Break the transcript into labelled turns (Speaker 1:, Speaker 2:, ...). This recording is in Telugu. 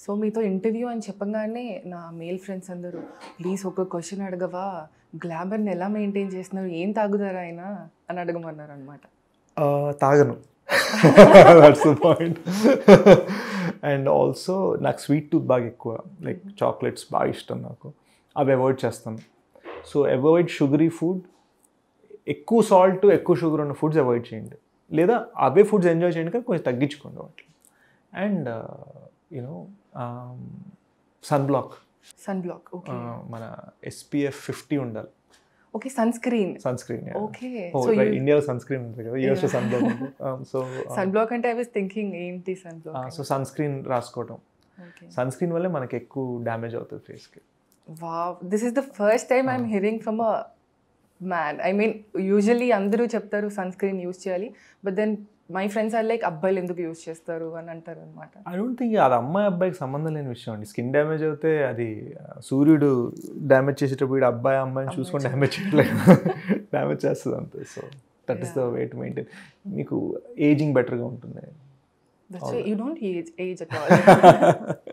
Speaker 1: సో మీతో ఇంటర్వ్యూ అని చెప్పగానే నా మేల్ ఫ్రెండ్స్ అందరూ ప్లీజ్ ఒక క్వశ్చన్ అడగవా గ్లామర్ని ఎలా మెయింటైన్ చేస్తున్నారు ఏం తాగుతారా ఆయన అని అడగమన్నారు అనమాట
Speaker 2: తాగను that's the point and also నాకు స్వీట్ టూత్ బాగా ఎక్కువ లైక్ చాక్లెట్స్ బాగా ఇష్టం నాకు అవి అవాయిడ్ చేస్తాను సో అవాయిడ్ షుగరీ ఫుడ్ ఎక్కువ సాల్ట్ ఎక్కువ షుగర్ ఉన్న ఫుడ్స్ అవాయిడ్ చేయండి లేదా అవే ఫుడ్స్ ఎంజాయ్ చేయండి కానీ కొంచెం తగ్గించుకోండి వాటిని and you know sunblock
Speaker 1: sunblock okay
Speaker 2: మన ఎస్పీఎఫ్ ఫిఫ్టీ ఉండాలి
Speaker 1: okay sunscreen
Speaker 2: sunscreen
Speaker 1: okay
Speaker 2: oh
Speaker 1: so
Speaker 2: ఇండియాలో సన్ స్క్రీన్ ఉంటుంది కదా యూఎస్లో sunblock so
Speaker 1: sunblock అంటే ఐ వాస్ థింకింగ్ ఏంటి sunblock
Speaker 2: so sunscreen రాసుకోవడం
Speaker 1: ఓకే
Speaker 2: సన్ స్క్రీన్ వల్లే మనకి ఎక్కువ డ్యామేజ్ అవుతుంది ఫేస్కి
Speaker 1: wow this is the first time I'm hearing from a man I mean usually అందరూ చెప్తారు సన్ స్క్రీన్ యూస్ చేయాలి but then my friends are like అబ్బాయిలు ఎందుకు యూస్ చేస్తారు అని అంటారు అనమాట
Speaker 2: ఐ డోంట్ థింక్ అది అమ్మాయి అబ్బాయికి సంబంధం లేని విషయం అండి స్కిన్ డ్యామేజ్ అయితే అది ఆ, సూర్యుడు డ్యామేజ్ చేసేటప్పుడు వీడు అబ్బాయి అమ్మాయిని చూసుకొని డ్యామేజ్ చేయట్లేదు డ్యామేజ్ చేస్తుంది అంతే so that is the way to maintain మీకు ఏజింగ్ బెటర్గా ఉంటుంది
Speaker 1: that's you don't age age at all